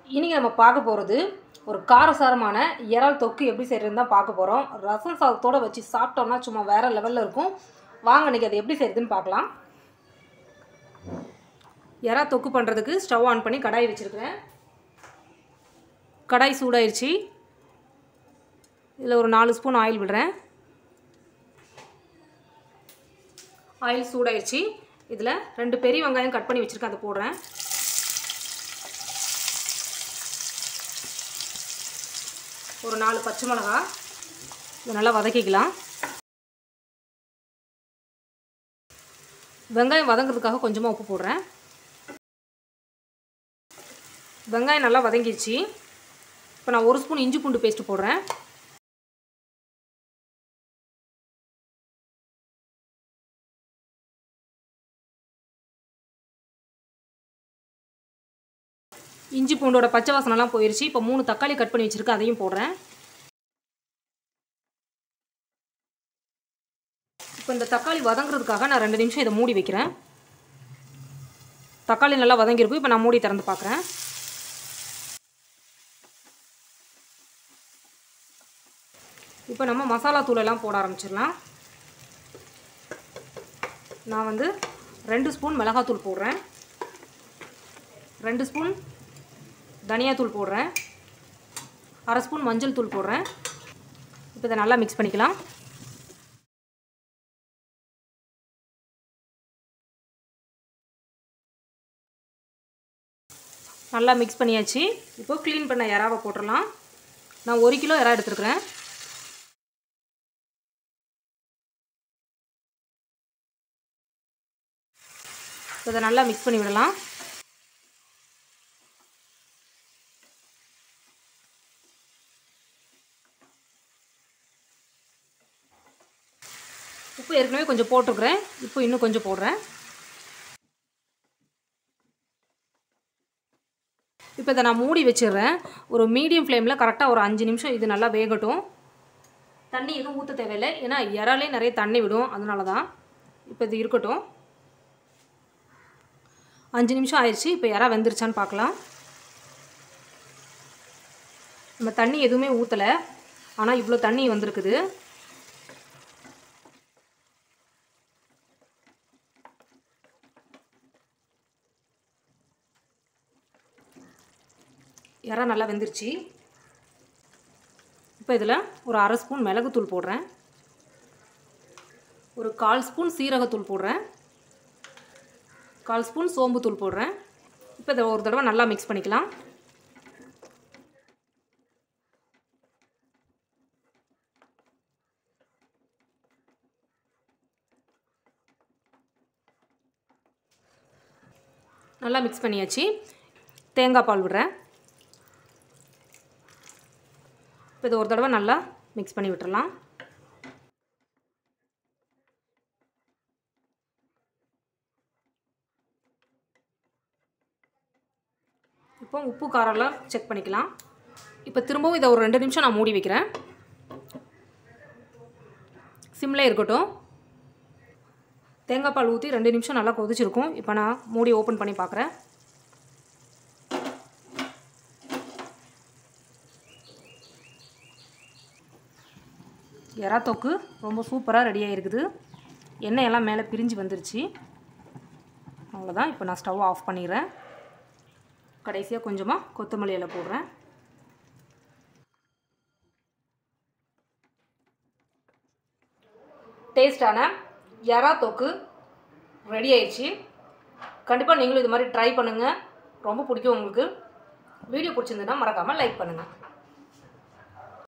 இன்றைக்கி நம்ம பார்க்க போகிறது ஒரு காரசாரமான இறால் தொக்கு எப்படி செய்கிறதுன்னு தான் பார்க்க போகிறோம் ரசம் சாதத்தோடு வச்சு சாப்பிட்டோம்னா சும்மா வேறு லெவலில் இருக்கும் வாங்க இன்றைக்கி அது எப்படி செய்கிறதுன்னு பார்க்கலாம் இறா தொக்கு பண்ணுறதுக்கு ஸ்டவ் ஆன் பண்ணி கடாய் வச்சுருக்கிறேன் கடாய் சூடாயிருச்சு இதில் ஒரு நாலு ஸ்பூன் ஆயில் விடுறேன் ஆயில் சூடாயிருச்சு இதில் ரெண்டு பெரிய வெங்காயம் கட் பண்ணி வச்சுருக்கேன் அதை போடுறேன் ஒரு நாலு பச்சை மிளகா இதை நல்லா வதக்கிக்கலாம் வெங்காயம் வதங்கிறதுக்காக கொஞ்சமாக உப்பு போடுறேன் வெங்காயம் நல்லா வதங்கிடுச்சு இப்போ நான் ஒரு ஸ்பூன் இஞ்சி பூண்டு பேஸ்ட்டு போடுறேன் இஞ்சி பூண்டோட பச்சை வாசனைலாம் போயிடுச்சு இப்போ மூணு தக்காளி கட் பண்ணி வச்சுருக்கேன் அதையும் போடுறேன் இப்போ இந்த தக்காளி வதங்குறதுக்காக நான் ரெண்டு நிமிஷம் இதை மூடி வைக்கிறேன் தக்காளி நல்லா வதங்கியிருக்கும் இப்போ நான் மூடி திறந்து பார்க்குறேன் இப்போ நம்ம மசாலா தூளெல்லாம் போட ஆரம்பிச்சிடலாம் நான் வந்து ரெண்டு ஸ்பூன் மிளகாத்தூள் போடுறேன் ரெண்டு ஸ்பூன் தனியாத்தூள் போடுறேன் அரை ஸ்பூன் மஞ்சள் தூள் போடுறேன் இப்போ இதை நல்லா மிக்ஸ் பண்ணிக்கலாம் நல்லா மிக்ஸ் பண்ணியாச்சு இப்போ க்ளீன் பண்ண இறாவை போட்டுடலாம் நான் ஒரு கிலோ இறா எடுத்துருக்குறேன் இதை நல்லா மிக்ஸ் பண்ணி விடலாம் உப்பு ஏற்கனவே கொஞ்சம் போட்டிருக்கிறேன் இப்போ இன்னும் கொஞ்சம் போடுறேன் இப்போ இதை நான் மூடி வச்சிடுறேன் ஒரு மீடியம் ஃப்ளேமில் கரெக்டாக ஒரு அஞ்சு நிமிஷம் இது நல்லா வேகட்டும் தண்ணி எதுவும் ஊற்ற தேவையில்லை ஏன்னா இறாலே நிறைய தண்ணி விடும் அதனால தான் இப்போ இது இருக்கட்டும் அஞ்சு நிமிஷம் ஆயிடுச்சு இப்போ இறா வெந்துருச்சான்னு பார்க்கலாம் நம்ம தண்ணி எதுவுமே ஊற்றலை ஆனால் இவ்வளோ தண்ணி வந்திருக்குது இறா நல்லா வெந்துருச்சு இப்போ இதில் ஒரு அரை ஸ்பூன் மிளகுத்தூள் போடுறேன் ஒரு கால் ஸ்பூன் சீரகத்தூள் போடுறேன் கால் ஸ்பூன் சோம்புத்தூள் போடுறேன் இப்போ இதை ஒரு தடவை நல்லா மிக்ஸ் பண்ணிக்கலாம் நல்லா மிக்ஸ் பண்ணியாச்சு தேங்காய் பால் விடுறேன் இப்போ இது ஒரு தடவை நல்லா மிக்ஸ் பண்ணி விட்டுறலாம் இப்போ உப்பு காரம்லாம் செக் பண்ணிக்கலாம் இப்போ திரும்பவும் இதை ஒரு ரெண்டு நிமிஷம் நான் மூடி வைக்கிறேன் சிம்லே இருக்கட்டும் தேங்காய் பால் ஊற்றி ரெண்டு நிமிஷம் நல்லா கொதிச்சிருக்கும் இப்போ நான் மூடி ஓப்பன் பண்ணி பார்க்குறேன் எறா தொக்கு ரொம்ப சூப்பராக ரெடி ஆகிருக்குது எண்ணெய் எல்லாம் மேலே பிரிஞ்சு வந்துருச்சு அவ்வளோதான் இப்போ நான் ஸ்டவ் ஆஃப் பண்ணிடுறேன் கடைசியாக கொஞ்சமாக கொத்தமல்லி இலை போடுறேன் டேஸ்டான எறா தொக்கு ரெடி ஆயிடுச்சு கண்டிப்பாக நீங்களும் இது மாதிரி ட்ரை பண்ணுங்கள் ரொம்ப பிடிக்கும் உங்களுக்கு வீடியோ பிடிச்சிருந்துன்னா மறக்காமல் லைக் பண்ணுங்கள்